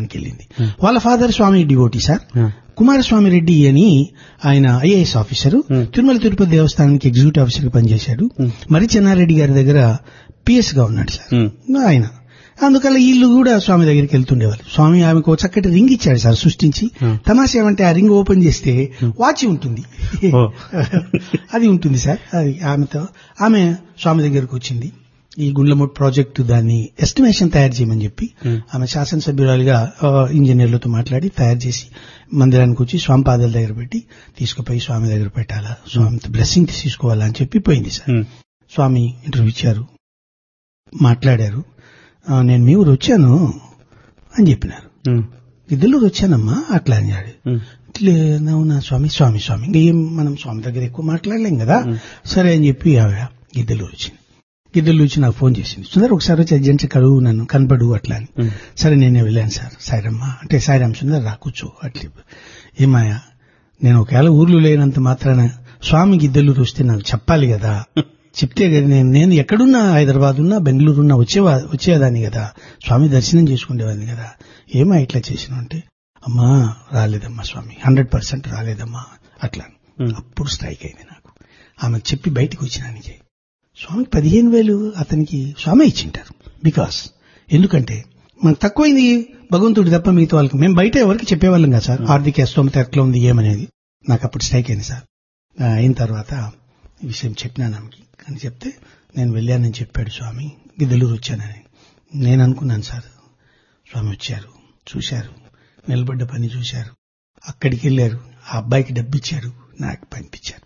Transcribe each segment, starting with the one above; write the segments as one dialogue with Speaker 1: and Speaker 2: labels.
Speaker 1: దేవస్థానానికి వెళ్ళింది వాళ్ళ ఫాదర్ స్వామి devotee sir
Speaker 2: Hmm.
Speaker 1: Kumaraswamy Reddy అని ఆయన IAS officer
Speaker 2: Hmm.
Speaker 1: Tirumala Tirupati దేవస్థానానికి ఎగ్జిక్యూటివ్ ఆఫీసర్ గా పనిచేశాడు
Speaker 2: Hmm.
Speaker 1: మరి చెన్నారెడ్డి గారి దగ్గర పిఎస్ గా ఉన్నాడు సార్
Speaker 2: Hmm.
Speaker 1: ఆయన అందుకల్ల వీళ్ళు కూడా స్వామి దగ్గరికి వెళ్తుండేవాళ్ళు స్వామి ఆమెకు ఒక చక్కటి రింగ్ ఇచ్చాడు సార్ సృష్టించి
Speaker 2: Hmm.
Speaker 1: తమాషా ఏమంటే ఆ రింగ్ ఓపెన్ చేస్తే వాచి ఉంటుంది
Speaker 2: Oh.
Speaker 1: అది ఉంటుంది సార్ అది ఆమెతో ఆమె స్వామి దగ్గరకు వచ్చింది ఈ గుండ్లమూట్ ప్రాజెక్టు దాన్ని ఎస్టిమేషన్ తయారు చేయమని చెప్పి
Speaker 2: Hmm.
Speaker 1: ఆమె శాసనసభ్యురాలుగా ఆ, ఇంజనీర్లతో మాట్లాడి తయారు చేసి మందిరానికి వచ్చి స్వామి పాదాల దగ్గర పెట్టి తీసుకుపోయి స్వామి దగ్గర పెట్టాలా స్వామితో బ్లెస్సింగ్ తీసుకోవాలా అని చెప్పి పోయింది సార్
Speaker 2: Hmm.
Speaker 1: స్వామి ఇంటర్వ్యూ ఇచ్చారు మాట్లాడారు "ఆ, నేను మీ ఊరు వచ్చాను అని చెప్పినారు
Speaker 2: Hmm.
Speaker 1: ఇద్దరు వచ్చానమ్మా అట్లా అన్నాడు
Speaker 2: Hmm.
Speaker 1: ఇట్లే అవునా స్వామి స్వామి స్వామి ఇంకా ఏం మనం స్వామి దగ్గర ఎక్కువ మాట్లాడలేం కదా
Speaker 2: Hmm.
Speaker 1: సరే అని చెప్పి ఆవిడ గిద్దెలు వచ్చింది గిద్దెలు వచ్చి నాకు ఫోన్ చేసింది సుందర్ ఒకసారి వచ్చి అర్జెంట్ కడువు నన్ను కనపడు అట్లా అని
Speaker 2: Hmm.
Speaker 1: సరే నేనే వెళ్ళాను సార్ సాయిరమ్మ అంటే సాయిరామ్ సుందర్ రా కూర్చో అట్లే ఏమాయా నేను ఒకవేళ ఊర్లో లేనంత మాత్రాన స్వామి గిద్దెలూరు వస్తే నాకు చెప్పాలి కదా చెప్తే కదా నేను నేను ఎక్కడున్నా హైదరాబాద్ ఉన్నా బెంగళూరు ఉన్నా వచ్చేవా వచ్చేదాన్ని కదా స్వామి దర్శనం చేసుకునేవాడిని కదా ఏమా ఇట్లా చేసిన అంటే అమ్మా రాలేదమ్మా స్వామి హండ్రెడ్ పర్సెంట్ రాలేదమ్మా అట్లా
Speaker 2: Hmm.
Speaker 1: అప్పుడు స్ట్రైక్ అయింది నాకు ఆమె చెప్పి బయటకు వచ్చినానికి స్వామికి పదిహేను వేలు అతనికి స్వామి ఇచ్చింటారు బికాస్ ఎందుకంటే మనకు తక్కువైంది భగవంతుడి తప్ప మిగతా వాళ్ళకి మేము బయట ఎవరికి చెప్పేవాళ్ళం కదా సార్ ఆర్థిక స్తోమత ఎట్లా ఉంది ఏమనేది నాకు అప్పుడు స్ట్రైక్ అయింది సార్ ఆ, అయిన తర్వాత ఈ విషయం చెప్పినాను ఆమెకి అని చెప్తే నేను వెళ్ళానని చెప్పాడు స్వామి గిద్దలూరు వచ్చానని నేను అనుకున్నాను సార్ స్వామి వచ్చారు చూశారు నిలబడ్డ పని చూశారు అక్కడికి వెళ్ళారు ఆ అబ్బాయికి డబ్బిచ్చారు నాకు పంపించారు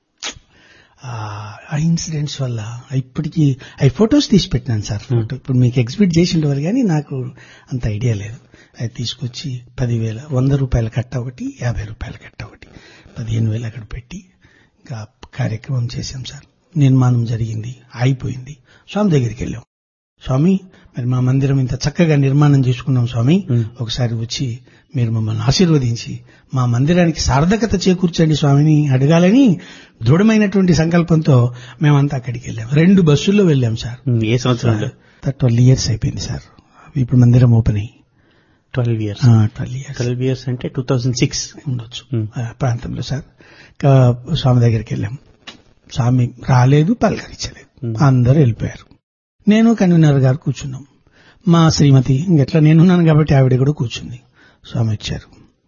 Speaker 1: ఆ ఆ ఇన్సిడెంట్స్ వల్ల ఇప్పటికీ అవి ఫొటోస్ తీసి పెట్టినాను సార్ ఫోటో ఇప్పుడు మీకు ఎగ్జిబిట్ చేసి ఉండేవారు కానీ నాకు అంత ఐడియా లేదు అది తీసుకొచ్చి పదివేల వంద రూపాయల కట్ట ఒకటి యాభై రూపాయల కట్ట ఒకటి పదిహేను వేలు అక్కడ పెట్టి ఇంకా కార్యక్రమం చేశాం సార్ నిర్మాణం జరిగింది అయిపోయింది స్వామి దగ్గరికి వెళ్ళాం స్వామి మరి మా మందిరం ఇంత చక్కగా నిర్మాణం చేసుకున్నాం స్వామి
Speaker 2: Hmm.
Speaker 1: ఒకసారి వచ్చి మీరు మమ్మల్ని ఆశీర్వదించి మా మందిరానికి సార్థకత చేకూర్చండి స్వామిని అడగాలని దృఢమైనటువంటి సంకల్పంతో మేమంతా అక్కడికి వెళ్ళాం రెండు బస్సుల్లో వెళ్ళాం సార్
Speaker 2: Hmm. ఏ సంవత్సరంలో
Speaker 1: ట్వెల్వ్ ఇయర్స్ అయిపోయింది సార్ ఇప్పుడు మందిరం ఓపెన్ అయ్యి
Speaker 2: twelve years
Speaker 1: twelve years
Speaker 2: twelve years అంటే టూ థౌజండ్ సిక్స్
Speaker 1: ఉండొచ్చు
Speaker 2: Hmm.
Speaker 1: ఆ ప్రాంతంలో సార్ ఇంకా స్వామి దగ్గరికి వెళ్ళాం స్వామి రాలేదు పలకరించలేదు
Speaker 2: Hmm.
Speaker 1: అందరూ వెళ్ళిపోయారు నేను కన్వీనర్ గారు కూర్చున్నాం మా శ్రీమతి ఇంకెట్లా నేనున్నాను కాబట్టి ఆవిడ కూడా కూర్చుంది స్వామి వచ్చారు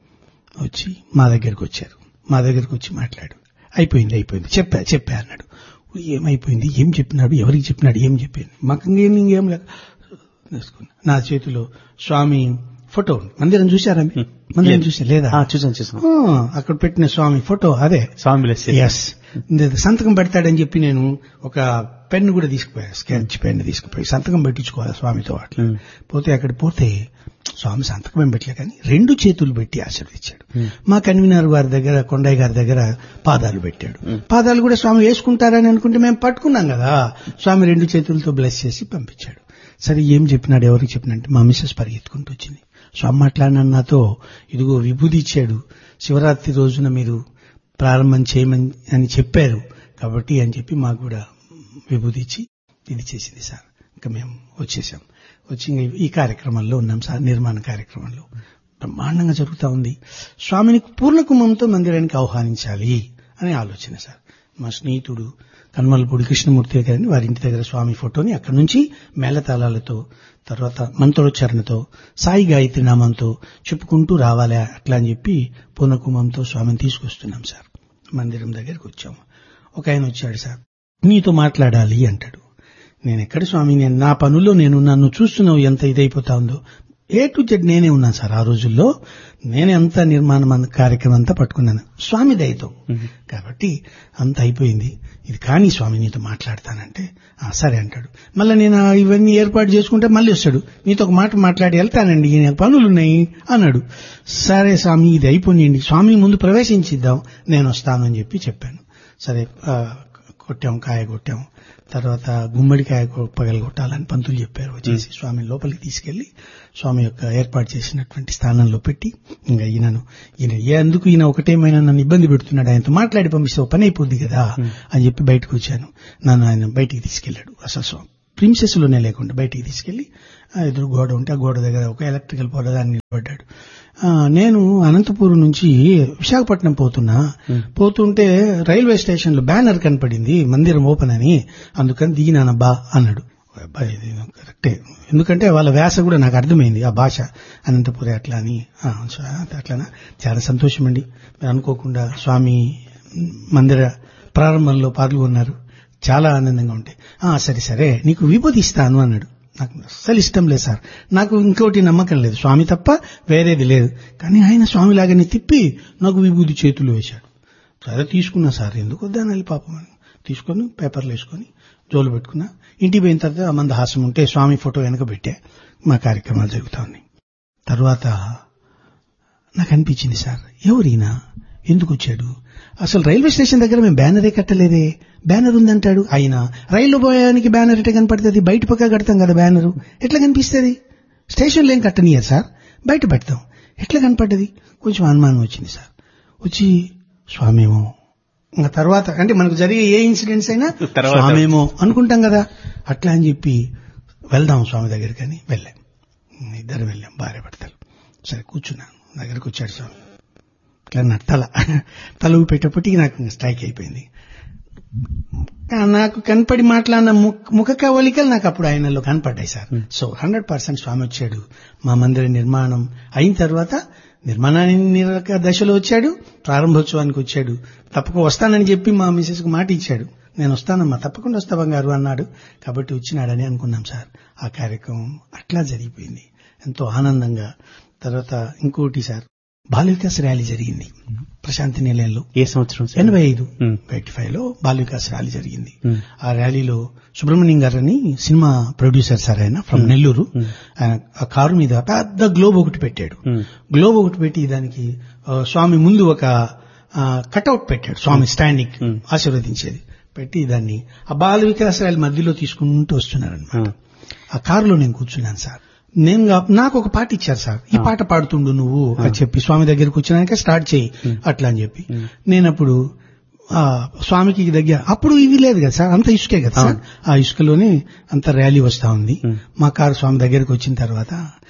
Speaker 1: వచ్చి మా దగ్గరికి వచ్చారు మా దగ్గరికి వచ్చి మాట్లాడు అయిపోయింది అయిపోయింది చెప్పా చెప్పా అన్నాడు ఏమైపోయింది ఏం చెప్పినాడు ఎవరికి చెప్పినాడు ఏం చెప్పింది మాకు ఇంకేం ఇంకేం లేక వేసుకున్నా. నా చేతిలో స్వామి ఫోటో ఉంది. మందిరం చూశారా మీరు? మందిరం
Speaker 2: లేదు.
Speaker 1: చూసా లేదా
Speaker 2: చూసాను చూసాను
Speaker 1: ఆ, అక్కడ పెట్టిన స్వామి ఫోటో అదే
Speaker 2: స్వామి బ్లెస్
Speaker 1: ఎస్ సంతకం పెడతాడని చెప్పి నేను ఒక పెన్ కూడా తీసుకుపోయాను స్కెచ్ పెన్ తీసుకుపోయి సంతకం పెట్టించుకోవాలి స్వామితో అట్లా
Speaker 2: Hmm.
Speaker 1: పోతే అక్కడ పోతే స్వామి సంతకం ఏం పెట్టలే కానీ రెండు చేతులు పెట్టి ఆశీర్వదించాడు
Speaker 2: Hmm.
Speaker 1: మా కన్వీనర్ గారి దగ్గర కొండయ్య గారి దగ్గర పాదాలు పెట్టాడు పాదాలు కూడా స్వామి వేసుకుంటారని అనుకుంటే మేము పట్టుకున్నాం కదా స్వామి రెండు చేతులతో బ్లెస్ చేసి పంపించాడు సరే ఏం చెప్పినాడు ఎవరికి చెప్పినంటే మా మిస్సెస్ పరిగెత్తుకుంటూ వచ్చింది స్వామి మాట్లాడిన నాతో ఇదిగో విభూది ఇచ్చాడు శివరాత్రి రోజున మీరు ప్రారంభం చేయమని అని చెప్పారు కాబట్టి అని చెప్పి మాకు కూడా విభూది ఇచ్చి ఇది చేసింది సార్ ఇంకా మేము వచ్చేసాం వచ్చి ఇంక ఈ కార్యక్రమంలో ఉన్నాం సార్ నిర్మాణ కార్యక్రమంలో బ్రహ్మాండంగా జరుగుతా ఉంది స్వామిని పూర్ణ కుంభంతో మందిరానికి ఆహ్వానించాలి అనే ఆలోచన సార్ మా స్నేహితుడు కన్మలపూడి కృష్ణమూర్తి గారిని వారి ఇంటి దగ్గర స్వామి ఫోటోని అక్కడి నుంచి మేళతాళాలతో తర్వాత మంత్రోచ్చారణతో సాయి గాయత్రి నామంతో చెప్పుకుంటూ రావాలి అట్లా అని చెప్పి పూర్ణకుంభంతో స్వామిని తీసుకొస్తున్నాం సార్ మందిరం దగ్గరికి వచ్చాము ఒక ఆయన వచ్చాడు సార్ నీతో మాట్లాడాలి అంటాడు నేను ఎక్కడ స్వామి నేను నా పనుల్లో నేను నన్ను చూస్తున్నావు ఎంత ఇదైపోతా ఉందో ఏ టు జెడ్ నేనే ఉన్నాను సార్ ఆ రోజుల్లో నేనే అంతా నిర్మాణం అంత కార్యక్రమం అంతా పట్టుకున్నాను స్వామి దయతో కాబట్టి అంత అయిపోయింది ఇది కానీ స్వామి నీతో మాట్లాడతానంటే "ఆ, సరే అంటాడు మళ్ళీ నేను ఆ ఇవన్నీ ఏర్పాటు చేసుకుంటే మళ్ళీ వస్తాడు నీతో ఒక మాట మాట్లాడి వెళ్తానండి నాకు పనులు ఉన్నాయి అన్నాడు సరే స్వామి ఇది అయిపోయింది స్వామిని ముందు ప్రవేశించిద్దాం నేను వస్తాను అని చెప్పి చెప్పాను సరే ఆ, కొట్టాం కాయ కొట్టాం తర్వాత గుమ్మడికాయ కొ- పగలగొట్టాలని పంతులు చెప్పారు వచ్చేసి స్వామిని లోపలికి తీసుకెళ్లి స్వామి యొక్క ఏర్పాటు చేసినటువంటి స్థానంలో పెట్టి ఇంకా ఈయనను ఈయన ఎందుకు ఈయన ఒకటేమైనా నన్ను ఇబ్బంది పెడుతున్నాడు ఆయనతో మాట్లాడి పంపిస్తే ఓ పని అయిపోద్ది కదా అని చెప్పి బయటకు వచ్చాను నన్ను ఆయన బయటికి తీసుకెళ్లాడు అసలు స్వామి ప్రిన్సెస్ లోనే లేకుండా బయటికి తీసుకెళ్లి ఆ ఎదురు గోడ ఉంటే ఆ గోడ దగ్గర ఒక ఎలక్ట్రికల్ పొలదాన్ని నిలబడ్డాడు ఆ, నేను అనంతపురం నుంచి విశాఖపట్నం పోతున్నా పోతుంటే రైల్వే స్టేషన్ లో బ్యానర్ కనపడింది మందిరం ఓపెన్ అని అందుకని దిగినానబ్బా అన్నాడు అబ్బాయి ఇది కరెక్టే ఎందుకంటే వాళ్ళ వ్యాస కూడా నాకు అర్థమైంది ఆ భాష అనంతపురి అట్లా అని ఆ, సో అట్లానా చాలా సంతోషం అండి మీరు అనుకోకుండా స్వామి మందిర ప్రారంభంలో పాల్గొన్నారు చాలా ఆనందంగా ఉంటాయి ఆ సరే సరే నీకు విభూతి ఇస్తాను అన్నాడు నాకు అస్సలు ఇష్టం లేదు సార్ నాకు ఇంకోటి నమ్మకం లేదు స్వామి తప్ప వేరేది లేదు కానీ ఆయన స్వామి లాగానే తిప్పి నాకు విభూతి చేతులు వేశాడు సరే తీసుకున్నా సార్ ఎందుకు వద్దానని పాపం అని తీసుకొని పేపర్లు వేసుకొని జోలు పెట్టుకున్నా ఇంటికి పోయిన తర్వాత ఆ మందహాసం ఉంటే స్వామి ఫోటో వెనక పెట్టే మా కార్యక్రమాలు జరుగుతా ఉన్నాయి తర్వాత నాకు అనిపించింది సార్ ఎవరైనా ఎందుకు వచ్చాడు అసలు రైల్వే స్టేషన్ దగ్గర మేము బ్యానరే కట్టలేదే బ్యానర్ ఉందంటాడు అయినా రైలు పోయానికి బ్యానర్ ఎట్లా కనపడుతుంది బయట పక్క కడతాం కదా బ్యానరు ఎట్లా కనిపిస్తుంది స్టేషన్లో ఏం కట్టనియరు సార్ బయట పెడతాం ఎట్లా కనపడ్డది కొంచెం అనుమానం వచ్చింది సార్ వచ్చి స్వామేమో ఇంకా తర్వాత అంటే మనకు జరిగే ఏ ఇన్సిడెంట్స్ అయినా
Speaker 2: తర్వాత.
Speaker 1: స్వామేమో అనుకుంటాం కదా అట్లా అని చెప్పి వెళ్దాం స్వామి దగ్గరికి అని వెళ్ళాం ఇద్దరు వెళ్ళాం భార్య భర్తలు సరే కూర్చున్నాను దగ్గరకు వచ్చాడు స్వామి ఇట్లా నా తల తల ఊపేటప్పటికి నాకు స్ట్రైక్ అయిపోయింది ఆ నాకు కనపడి మాట్లాడిన ముఖ- ముఖ కవలికలు నాకు అప్పుడు ఆయనలో కనపడ్డాయి sir so hundred percent Swami వచ్చాడు మా మందిర నిర్మాణం అయిన తర్వాత నిర్మాణాన్ని దశలో వచ్చాడు ప్రారంభోత్సవానికి వచ్చాడు తప్పక వస్తానని చెప్పి మా మిసెస్ కు మాట ఇచ్చాడు నేను వస్తానమ్మా తప్పకుండా వస్తా బంగారు అన్నాడు కాబట్టి వచ్చినాడని అనుకున్నాం సార్ ఆ కార్యక్రమం అట్లా జరిగిపోయింది ఎంతో ఆనందంగా తర్వాత ఇంకోటి సార్ బాల వికాస్ ర్యాలీ జరిగింది ప్రశాంతి నిలయంలో
Speaker 2: ఏ సంవత్సరం సార్
Speaker 1: ఎనభై ఐదు
Speaker 2: Hmm.
Speaker 1: ఎయిటీ ఫైవ్ లో బాల వికాస్ ర్యాలీ జరిగింది
Speaker 2: Hmm.
Speaker 1: ఆ ర్యాలీలో సుబ్రహ్మణ్యం గారని సినిమా ప్రొడ్యూసర్ సార్ ఆయన ఫ్రమ్ నెల్లూరు ఆయన ఆ కారు మీద పెద్ద గ్లోబ్ ఒకటి పెట్టాడు
Speaker 2: Hmm.
Speaker 1: గ్లోబ్ ఒకటి పెట్టి దానికి ఆ, స్వామి ముందు ఒక కటౌట్ పెట్టాడు స్వామి స్టాండింగ్
Speaker 2: Hmm.
Speaker 1: ఆశీర్వదించేది పెట్టి దాన్ని ఆ బాల వికాస్ ర్యాలీ మధ్యలో తీసుకుంటూ వస్తున్నారన్నమాట
Speaker 2: ఆ.
Speaker 1: ఆ కారులో నేను కూర్చున్నాను సార్ నేను గా- నాకు ఒక పాట ఇచ్చారు సార్ ఈ పాట పాడుతుండు నువ్వు అని చెప్పి స్వామి దగ్గరికి వచ్చినాక స్టార్ట్ చేయి అట్లా అని చెప్పి నేను అప్పుడు ఆ స్వామికి దగ్గర అప్పుడు ఇవి లేదు కదా సార్ అంత ఇసుకే కదా సార్ ఆ ఇసుకలోనే అంత ర్యాలీ వస్తా ఉంది మా కారు స్వామి దగ్గరికి వచ్చిన తర్వాత